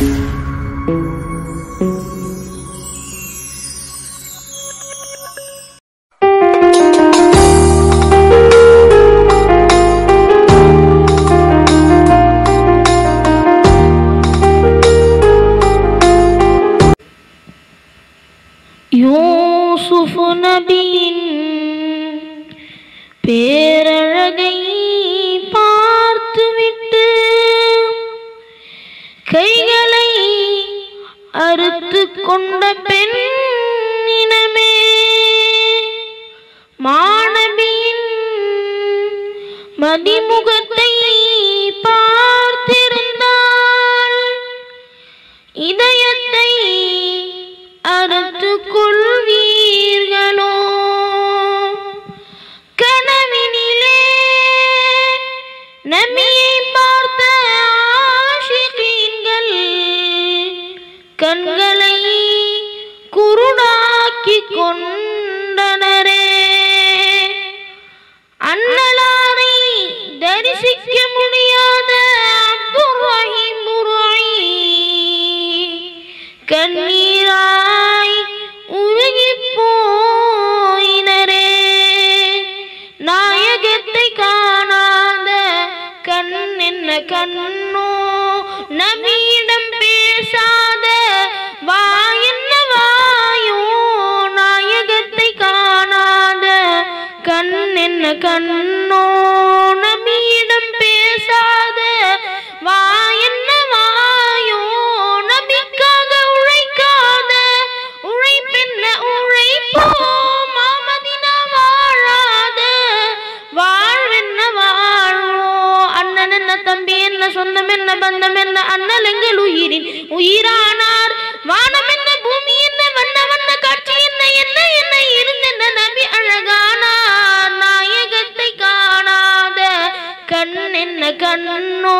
யூசுஃப் நபியின் பேரழகை பார்த்துவிட்டு கைகளை அறுத்து கொண்ட பெண் இனமே மாணவியின் மதிமுகத்தை பார்த்திருந்தாள் இதயத்தை அறுத்து கொள்வீர்களோ கனவினிலே நபியை பார்த்த ஆஷிகீன்கள் கண்களை குருடாக்கி கொண்டனரே அண்ணலாரை தரிசிக்க முடியாத அப்துர் ரஹீம் முராயி கண்ணீராய் உருகி போயினரே நாயகத்தை காணாத கண் என்ன கண்ணோ நபியிடம் பேசாத வாயென்ன வாயோ நாயகத்தை காணாத கண் என்ன கண்ணோ நபியிடம் பேசாத வாயென்ன வாயோ நபிக்காக உழைக்காத உழைப்பென்ன உழைப்போ மாமதினா வாழாத வாழ்வென்ன வாழ்வோ அண்ணன் என்ன தம்பி என்ன சொந்தம் என்ன பந்தம் என்ன அண்ணல் எங்கள் உயிரின் உயிரானார் வானம் என்ன பூமி என்ன வண்ண வண்ண காட்சி என்ன என்ன என்ன இருந்தென்ன நபி அழகானார் நாயகத்தை காணாத கண் என்ன கண்ணோ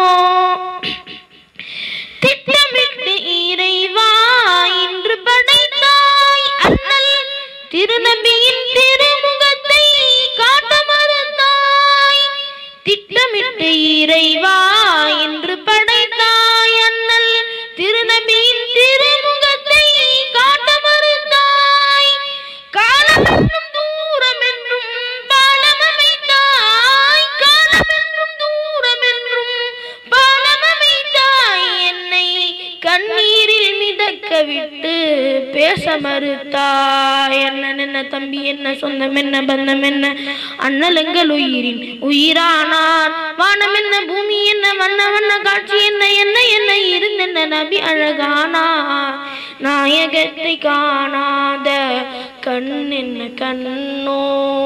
திட்டமிட்டு இறைவா இன்று படைத்தாய் அண்ணல் திருநபியின் திருமுகத்தை காட்ட மறுத்தாய் திட்டமிட்டு இறைவா இன்று படைத்தாய் அண்ணல் திருநபியின் திருமுகத்தை காட்ட மறுத்தாய் காலம் என்றும் தூரம் என்றும் பாலம் அமைத்தாய் காலம் என்றும் தூரம் என்றும் பாலம் அமைத்தாய் என்னை கண்ணீரில் மிதக்க விட்டு பேச மறுத்தாய் அண்ணன் என்ன தம்பி என்ன சொந்தம் என்ன பந்தம் என்ன அண்ணல் எங்கள் உயிரின் உயிரானார் வானம் என்ன பூமி என்ன வண்ண வண்ண காட்சி என்ன என்ன என்ன இருந்தென்ன நபி அழகானார் நாயகத்தை காணாத கண் என்ன கண்ணோ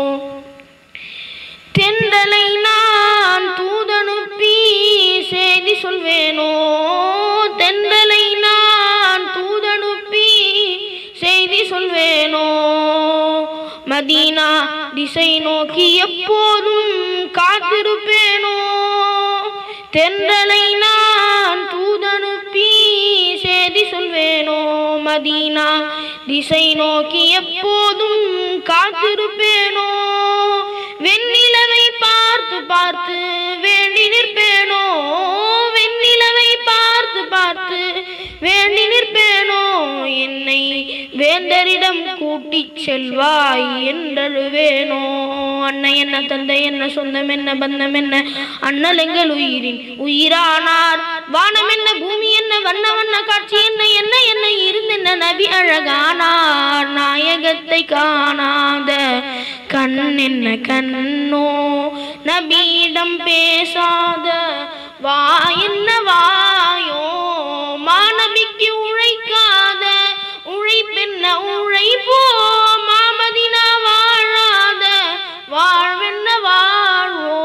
தென்றலை நான் தூதனுப்பி செய்தி சொல்வேனோ தென்றலை நான் தூதனுப்பி செய்தி சொல்வேனோ மதீனா திசை நோக்கி எப்போதும் காத்திருப்பேனோ தென்றலை நான் தூதனுப்பி செய்தி சொல்வேனோ மதீனா திசை நோக்கி எப்போதும் காத்திருப்பேனோ வெண்ணிலவை பார்த்து பார்த்து வேண்டி நிற்பேனோ வெண்ணிலவை பார்த்து பார்த்து வேண்டி நிற்பேனோ என்னை வேந்தரிடம் கூட்டிச் செல்வாய் என்றழுவேனோ அன்னை என்ன தந்தை என்ன சொந்தம் என்ன பந்தம் என்ன அண்ணல் எங்கள் உயிரின் உயிரானார் வானம் என்ன பூமி என்ன வண்ண வண்ண காட்சி என்ன என்ன என்ன இருந்தென்ன நபி அழகானார் நாயகத்தை காணாத கண் என்ன கண்ணோ நபியிடம் பேசாத வா என்ன வாயோ மாணவிக்கு உழைக்காத உழைப்பென்ன உழைப்போ மாமதினா வாழாத வாழ்வென்ன வாழ்வோ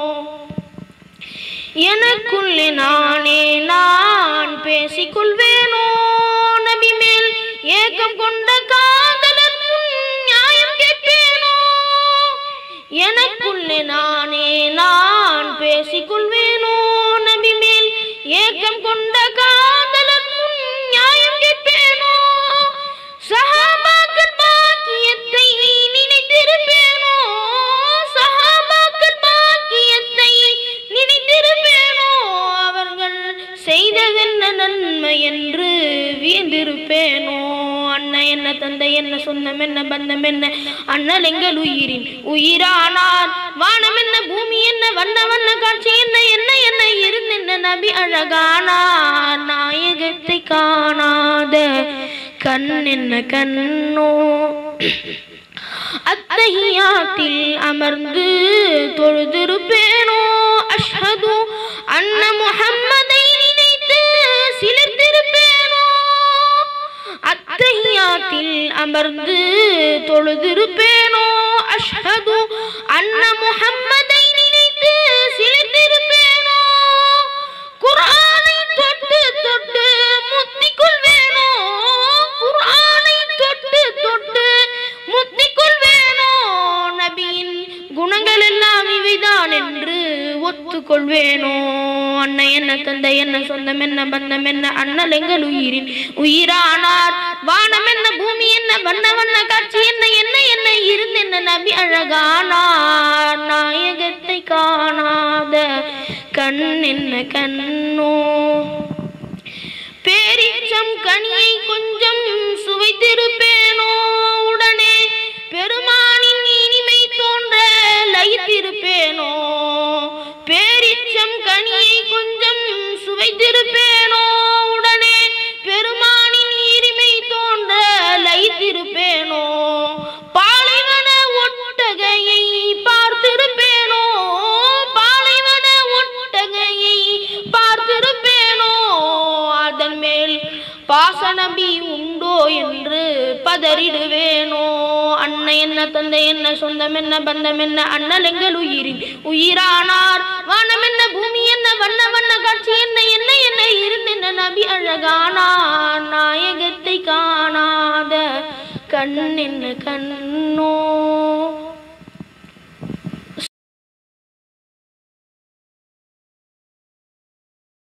எனக்குள்ளே நானே நான் பேசிக்கொள்வேனோ நபி மேல் ஏக்கம் கொண்ட காதலன் முன் நியாயம் கேட்பேனோ எனக்குள்ளே நானே நான் பேசிக்கொள்வேனோ நபி மேல் ஏக்கம் கொண்ட காதலன் முன் நியாயம் கேட்பேனோ சஹாபாக்கள் பாக்கியத்தை நினைத்திருப்பேனோ சஹாபாக்கள் பாக்கியத்தை நினைத்திருப்பேனோ அவர்கள் செய்ததென்ன நன்மை என்று வியந்திருப்பேனோ அண்ணன் என்ன தந்தை என்ன சொந்தம் என்ன பந்தம் என்ன அண்ணல் எங்கள் உயிரின் உயிரானார் வானம் என்ன பூமி என்ன வண்ண வண்ண காட்சி என்ன என்ன என்ன இருந்தென்ன நபி அழகானார் நாயகத்தை காணாத கண் என்ன கண்ணோ அத்தஹியாத்தில் அமர்ந்து தொழுதிருப்பேனோ அஷ்ஹது அன்ன முஹம்மதை நினைத்து சிலிர்த்திருப்பேனோ அத்தஹியாத்தில் அமர்ந்து தொழுதிருப்பேனோ அஷ்ஹது அன்ன முஹம்மதை நினைத்து சிலிர்த்திருப்பேனோ குர்ஆனை தொட்டு தொட்டு முத்திக் கொள்வேனோ குர்ஆனை தொட்டு தொட்டு முத்திக் கொள்வேனோ நபியின் குணங்கள் எல்லாம் இவைதான் என்று ஒத்துக்கொள்வேனோ அன்னை என்ன தந்தை என்ன சொந்தம் என்ன பந்தம் என்ன அண்ணல் எங்கள் உயிரின் உயிரானார் வானம் என்ன பூமி என்ன வண்ண வண்ண காட்சி என்ன என்ன என்ன இருந்தென்ன நபி அழகானார் நாயகத்தை காணாத கண் என்ன கண்ணோ பேரிச்சம் கனியை கொஞ்சம் சுவைத்திருப்பேனோ உடனே பெருமானின் இனிமை தோன்ற லயித்திருப்பேனோ பேரிச்சம் கனியை கொஞ்சம் சுவைத்திருப்பேனோ உடனே பெருமானின் இனிமை தோன்ற லயித்திருப்பேனோ பாலைவன ஒட்டகையை பார்த்திருப்பேனோ பாலைவன ஒட்டகையை பார்த்திருப்பேனோ அதன் மேல் பாசநபி உண்டோ என்று பதறிடுவேனோ அன்னை என்ன தந்தை என்ன சொந்தம் என்ன பந்தம் என்ன அண்ணல் எங்கள் உயிரின் உயிரானார் வானம் என்ன பூமி என்ன வண்ண வண்ண காட்சி என்ன என்ன என்ன இருந்தென்ன நபி அழகானார் நாயகத்தை காணாத கண் என்ன கண்ணோ